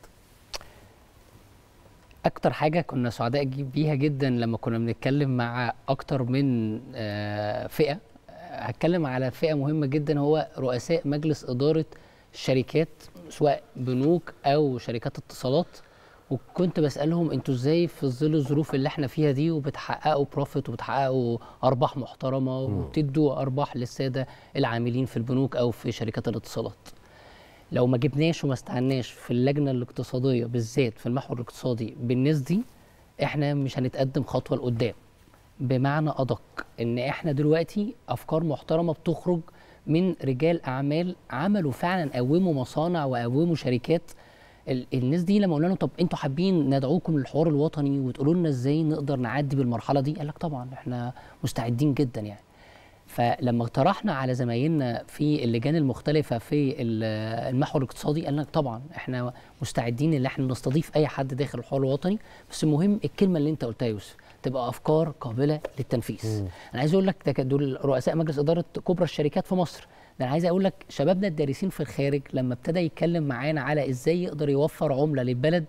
اكتر حاجه كنا سعداء جي- بيها جدا لما كنا بنتكلم مع اكتر من آه، فئه آه، هتكلم على فئه مهمه جدا هو رؤساء مجلس اداره شركات سواء بنوك او شركات اتصالات وكنت بسالهم انتوا ازاي في ظل الظروف اللي احنا فيها دي وبتحققوا بروفيت وبتحققوا ارباح محترمه وبتدوا ارباح للساده العاملين في البنوك او في شركات الاتصالات لو ما جبناش وما استعناش في اللجنه الاقتصاديه بالذات في المحور الاقتصادي بالناس دي احنا مش هنتقدم خطوه لقدام بمعنى ادق ان احنا دلوقتي افكار محترمه بتخرج من رجال اعمال عملوا فعلا قوموا مصانع وقوموا شركات ال- الناس دي لما قلنا لهم طب انتوا حابين ندعوكم للحوار الوطني وتقولوا لنا ازاي نقدر نعدي بالمرحله دي قال لك طبعا احنا مستعدين جدا يعني فلما اقترحنا على زمايلنا في اللجان المختلفه في ال- المحور الاقتصادي قال لك طبعا احنا مستعدين ان احنا نستضيف اي حد داخل الحوار الوطني بس المهم الكلمه اللي انت قلتها يا يوسف تبقى افكار قابله للتنفيذ انا عايز اقول لك ده كان دول رؤساء مجلس اداره كبرى الشركات في مصر ده انا عايز اقول لك شبابنا الدارسين في الخارج لما ابتدى يتكلم معانا على ازاي يقدر يوفر عمله للبلد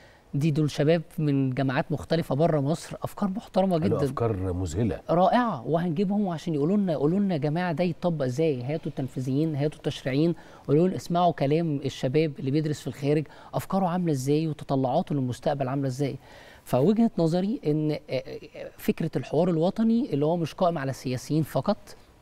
دي دول شباب من جامعات مختلفه بره مصر افكار محترمه قالوا جدا افكار مذهله رائعه وهنجيبهم عشان يقولوا لنا يقولوا لنا يا جماعه ده يتطبق ازاي هاتوا التنفيذيين هاتوا التشريعيين قولوا لنا اسمعوا كلام الشباب اللي بيدرس في الخارج افكاره عامله ازاي وتطلعاته للمستقبل عامله ازاي فوجهه نظري ان آه، آه، فكره الحوار الوطني اللي هو مش قائم على السياسيين فقط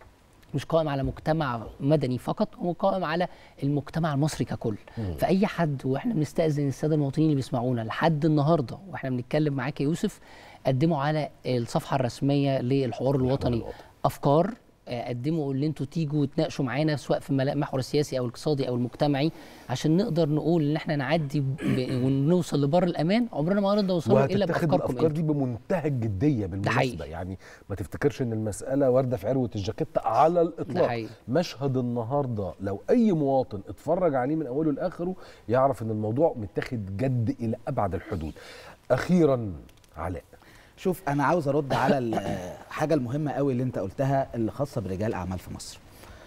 مش قائم على مجتمع مدني فقط هو قائم على المجتمع المصري ككل فاي حد واحنا بنستاذن الساده المواطنين اللي بيسمعونا لحد النهارده واحنا بنتكلم معاك يا يوسف قدموا على الصفحه الرسميه للحوار الوطني الوطني. افكار آه، قدموا اللي انتوا تيجوا وتناقشوا معانا سواء في الملا- المحور السياسي او الاقتصادي او المجتمعي عشان نقدر نقول ان احنا نعدي ب... ونوصل لبر الامان عمرنا ما هنقدر نوصل الا وهتتاخد بافكاركم الافكار انتوا دي بمنتهى الجديه بالمناسبه حقيقي. يعني ما تفتكرش ان المساله وارده في عروه الجاكيت على ده الاطلاق حقيقي. مشهد النهارده لو اي مواطن اتفرج عليه من اوله لاخره يعرف ان الموضوع متاخد جد الى ابعد الحدود اخيرا علاء شوف انا عاوز ارد على الحاجه المهمه قوي اللي انت قلتها اللي خاصه برجال اعمال في مصر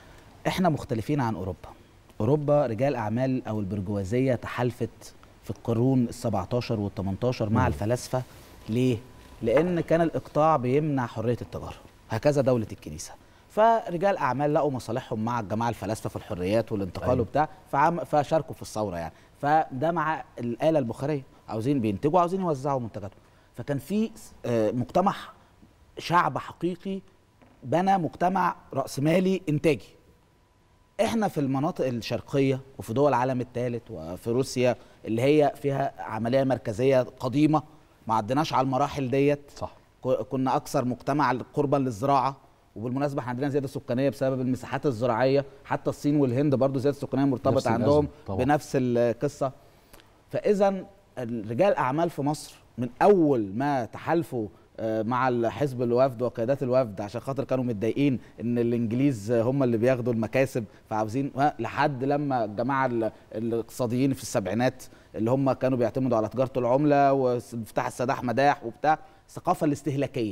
احنا مختلفين عن اوروبا اوروبا رجال اعمال او البرجوازيه تحالفت في القرون ال17 وال18 مع الفلاسفه ليه لان كان الاقطاع بيمنع حريه التجاره هكذا دوله الكنيسه فرجال اعمال لقوا مصالحهم مع الجماعه الفلاسفه في الحريات والانتقال أيوة. وبتاع فعم فشاركوا في الثوره يعني فده مع الاله البخاريه عاوزين بينتجوا عاوزين يوزعوا منتجاتهم فكان في آه، مجتمع شعب حقيقي بنى مجتمع رأسمالي إنتاجي احنا في المناطق الشرقية وفي دول العالم الثالث وفي روسيا اللي هي فيها عملية مركزية قديمة ما عدناش على المراحل ديت صح ك- كنا اكثر مجتمع قربا للزراعه وبالمناسبه احنا عندنا زياده سكانيه بسبب المساحات الزراعيه حتى الصين والهند برضو زياده سكانيه نفس مرتبطه الأزمة عندهم طبعا. بنفس القصه فاذا رجال اعمال في مصر من اول ما تحالفوا آه، مع حزب الوفد وقيادات الوفد عشان خاطر كانوا متضايقين ان الانجليز هم اللي بياخدوا المكاسب فعاوزين ها، لحد لما الجماعه ال- الاقتصاديين في السبعينات اللي هم كانوا بيعتمدوا على تجاره العمله وافتتاح السداح مداح وبتاع الثقافه الاستهلاكيه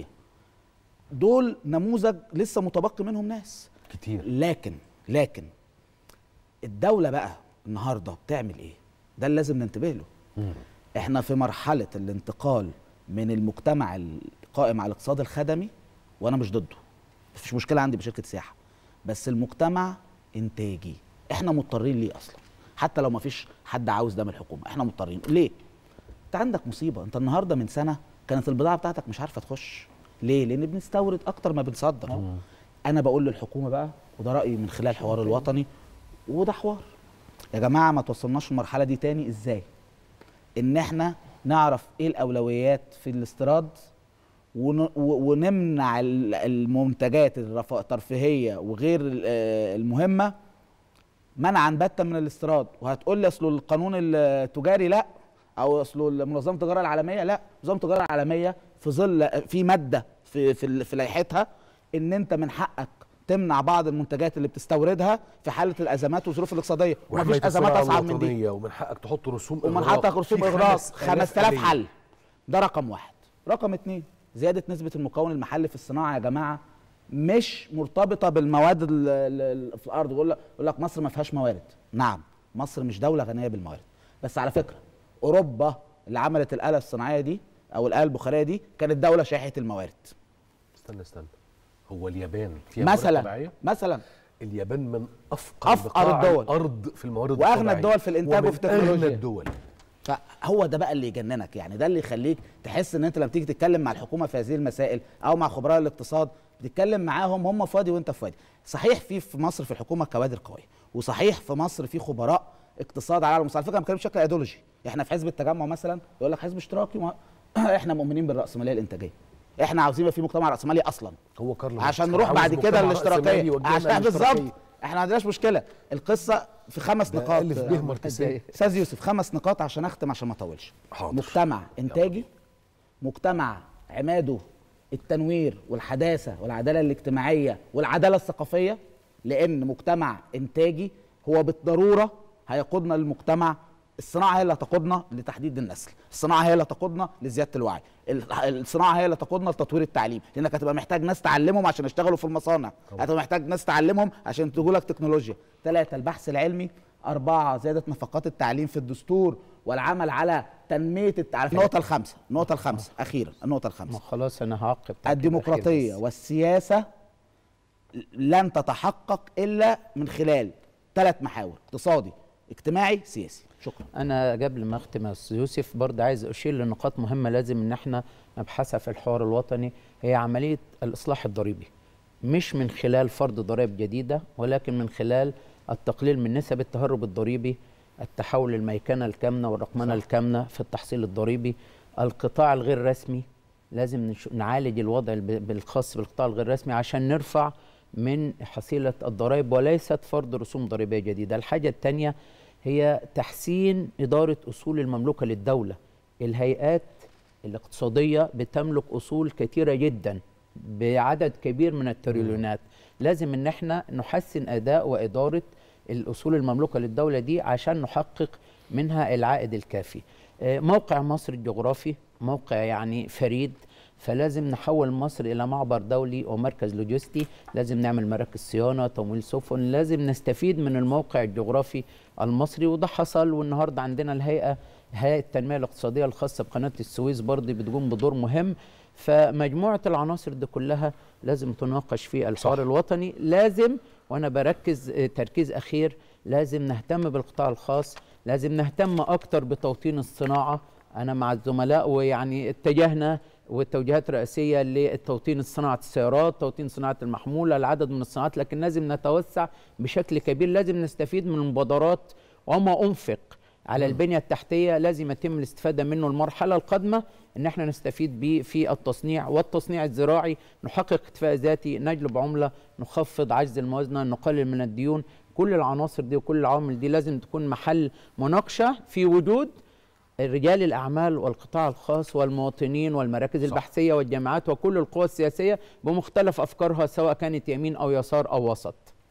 دول نموذج لسه متبقي منهم ناس كتير لكن لكن الدولة بقى النهارده بتعمل ايه؟ ده اللي لازم ننتبه له. احنا في مرحلة الانتقال من المجتمع القائم على الاقتصاد الخدمي وانا مش ضده. مفيش مشكلة عندي بشركة سياحة. بس المجتمع انتاجي. احنا مضطرين ليه اصلا؟ حتى لو مفيش حد عاوز ده من الحكومة، احنا مضطرين. ليه؟ انت عندك مصيبة، انت النهارده من سنة كانت البضاعة بتاعتك مش عارفة تخش. ليه؟ لأن بنستورد أكتر ما بنصدر. انا بقول للحكومه بقى وده رايي من خلال الحوار الوطني وده حوار يا جماعه ما توصلناش المرحله دي تاني ازاي ان احنا نعرف ايه الاولويات في الاستيراد ون- و- ونمنع ال- المنتجات الرف- الترفيهيه وغير ال- آه، المهمه منعا باتا من الاستيراد وهتقول لي اصل القانون التجاري لا او اصل منظمه التجاره العالميه لا منظمه التجاره العالميه في ظل في ماده في في, ال- في لائحتها ان انت من حقك تمنع بعض المنتجات اللي بتستوردها في حاله الازمات والظروف الاقتصاديه ومفيش وحماية ازمات السلع اصعب من دي الوطنية، ومن حقك تحط رسوم ومن إغراق. حقك رسوم في اغراق 5000 5000 آلية. حل ده رقم واحد رقم اتنين زياده نسبه المكون المحلي في الصناعه يا جماعه مش مرتبطه بالمواد ال- ال- ال- في الارض يقول لك يقول لك مصر ما فيهاش موارد نعم مصر مش دوله غنيه بالموارد بس على فكره اوروبا اللي عملت الاله الصناعيه دي او الاله البخاريه دي كانت دوله شاحه الموارد استنى استنى هو اليابان فيها موارد مثلا طبيعية؟ مثلا اليابان من افقر أفقر بقاع الدول. الارض في الموارد وأغنى الطبيعية. الدول في الإنتاج ومن وفي التكنولوجيا. اغنى الدول فهو ده بقى اللي يجننك يعني ده اللي يخليك تحس ان انت لما تيجي تتكلم مع الحكومه في هذه المسائل او مع خبراء الاقتصاد بتتكلم معاهم هم في وادي وانت في وادي صحيح في في مصر في الحكومه كوادر قويه وصحيح في مصر في خبراء اقتصاد على المستوى على فكره ما بنتكلمش بشكل ايديولوجي احنا في حزب التجمع مثلا يقول لك حزب اشتراكي ما احنا مؤمنين بالراسماليه الانتاجيه احنا عاوزين يبقى في مجتمع راسمالي اصلا هو كارل عشان ماركس نروح عاوز بعد كده مجتمع رأسمالي للاشتراكيه والجامعة عشان الاشتراكية. بالظبط احنا ما عندناش مشكله القصه في خمس ده نقاط ألف ب ماركسية. استاذ يوسف خمس نقاط عشان اختم عشان ما اطولش حاضر. مجتمع انتاجي مجتمع عماده التنوير والحداثه والعداله الاجتماعيه والعداله الثقافيه لان مجتمع انتاجي هو بالضروره هيقودنا للمجتمع الصناعه هي اللي هتقودنا لتحديد النسل الصناعه هي اللي هتقودنا لزياده الوعي ال- الصناعه هي اللي تقودنا لتطوير التعليم لانك هتبقى محتاج ناس تعلمهم عشان يشتغلوا في المصانع هتبقى محتاج ناس تعلمهم عشان تجولك تكنولوجيا ثلاثة البحث العلمي أربعة زيادة نفقات التعليم في الدستور والعمل على تنمية التعليم النقطة الخامسة النقطة الخامسة أخيرا النقطة ما الخامسة خلاص انا هعقب تعقيب أخير الديمقراطية بس. والسياسة لن تتحقق إلا من خلال ثلاث محاور اقتصادي اجتماعي سياسي شكرا انا قبل ما اختم يا استاذ يوسف برضه عايز اشير لنقاط مهمه لازم ان احنا نبحثها في الحوار الوطني هي عمليه الاصلاح الضريبي مش من خلال فرض ضرائب جديده ولكن من خلال التقليل من نسب التهرب الضريبي التحول للميكنه الكامنه والرقمنه الكامنه في التحصيل الضريبي القطاع الغير رسمي لازم نش- نعالج الوضع الب- بالخاص بالقطاع الغير رسمي عشان نرفع من حصيله الضرائب وليست فرض رسوم ضريبيه جديده الحاجه الثانيه هي تحسين إدارة أصول المملوكة للدولة الهيئات الاقتصادية بتملك أصول كثيرة جدا بعدد كبير من التريليونات لازم ان احنا نحسن اداء واداره الاصول المملوكه للدوله دي عشان نحقق منها العائد الكافي آه، موقع مصر الجغرافي موقع يعني فريد فلازم نحول مصر الى معبر دولي ومركز لوجستي لازم نعمل مراكز صيانه تمويل سفن لازم نستفيد من الموقع الجغرافي المصري وده حصل والنهارده عندنا الهيئه هيئه التنميه الاقتصاديه الخاصه بقناه السويس برضه بتقوم بدور مهم فمجموعه العناصر دي كلها لازم تناقش في الحوار صح. الوطني لازم وانا بركز آه، تركيز اخير لازم نهتم بالقطاع الخاص لازم نهتم اكتر بتوطين الصناعه انا مع الزملاء ويعني اتجهنا والتوجيهات الرئاسيه لتوطين صناعه السيارات توطين صناعه المحموله العدد من الصناعات لكن لازم نتوسع بشكل كبير لازم نستفيد من المبادرات وما انفق على البنيه التحتيه لازم يتم الاستفاده منه المرحله القادمه ان احنا نستفيد به في التصنيع والتصنيع الزراعي نحقق اكتفاء ذاتي نجلب عمله نخفض عجز الموازنه نقلل من الديون كل العناصر دي وكل العوامل دي لازم تكون محل مناقشه في وجود رجال الاعمال والقطاع الخاص والمواطنين والمراكز صح. البحثيه والجامعات وكل القوى السياسيه بمختلف افكارها سواء كانت يمين او يسار او وسط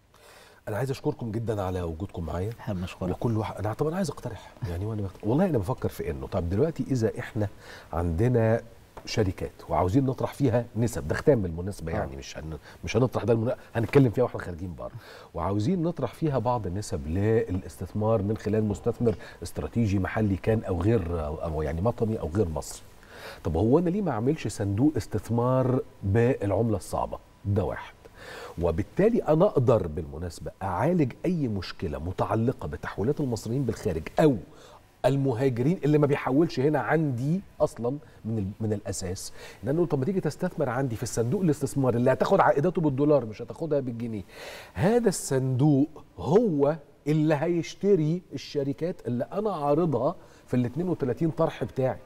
انا عايز اشكركم جدا على وجودكم معايا احنا بنشكرك وكل واحد انا طب انا عايز اقترح يعني وانا بقترح. والله انا بفكر في انه طب دلوقتي اذا احنا عندنا شركات وعاوزين نطرح فيها نسب ده ختام بالمناسبه يعني مش هن... مش هنطرح ده المنا... هنتكلم فيها واحنا خارجين بره وعاوزين نطرح فيها بعض النسب للاستثمار من خلال مستثمر استراتيجي محلي كان او غير او, أو يعني وطني او غير مصري طب هو انا ليه ما اعملش صندوق استثمار بالعمله الصعبه ده واحد وبالتالي انا اقدر بالمناسبه اعالج اي مشكله متعلقه بتحويلات المصريين بالخارج او المهاجرين اللي ما بيحولش هنا عندي اصلا من ال- من الاساس لانه طب ما تيجي تستثمر عندي في الصندوق الاستثمار اللي هتاخد عائداته بالدولار مش هتاخدها بالجنيه هذا الصندوق هو اللي هيشتري الشركات اللي انا عارضها في ال 32 طرح بتاعي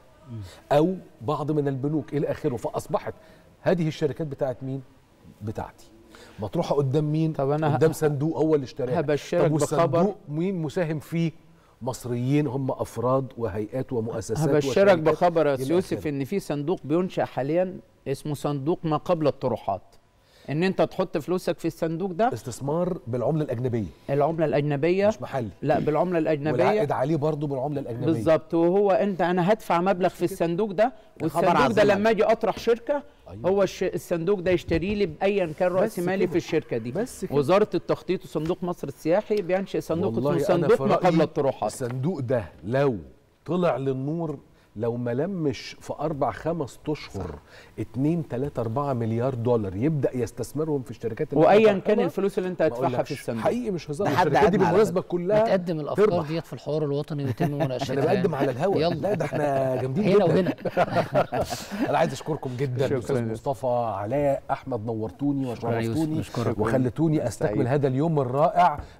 او بعض من البنوك الى اخره فاصبحت هذه الشركات بتاعت مين بتاعتي مطروحه قدام مين طب أنا ه- قدام صندوق هو اللي اشتراها هبشرك طب والصندوق بخبر. مين مساهم فيه مصريين هم افراد وهيئات ومؤسسات هبشرك وشركات بخبر يا إلى أستاذ يوسف آخره. ان في صندوق بينشا حاليا اسمه صندوق ما قبل الطروحات ان انت تحط فلوسك في الصندوق ده استثمار بالعمله الاجنبيه العمله الاجنبيه مش محلي لا بالعمله الاجنبيه والعائد عليه برضه بالعمله الاجنبيه بالظبط وهو انت انا هدفع مبلغ في الصندوق ده خبر والصندوق ده عظيم. لما اجي اطرح شركه أيوة. هو الش... الصندوق ده يشتري لي بايا كان راس بس مالي كده. في الشركه دي بس كده. وزاره التخطيط وصندوق مصر السياحي بينشئ صندوق اسمه والله أنا صندوق في ما قبل رأيي الطروحات الصندوق ده لو طلع للنور لو ما لمش في اربع خمس اشهر 2 3 4 مليار دولار يبدا يستثمرهم في الشركات اللي وايا أنا كان بطرحها، الفلوس اللي انت ما هتدفعها في أقولكش. الصندوق حقيقي مش هزار ده حد الشركات دي أدنى على بالمناسبه فكرة. كلها نتقدم الافكار تربح. ديت في الحوار الوطني ويتم مناقشتها احنا بنقدم على الهوا يلا. لا ده احنا جامدين هنا جدا وهنا انا عايز اشكركم جدا شكراً. استاذ مصطفى علاء احمد نورتوني شكراً يا يوسف، وشرفتوني نشكرك. وخلتوني استكمل سعيد. هذا اليوم الرائع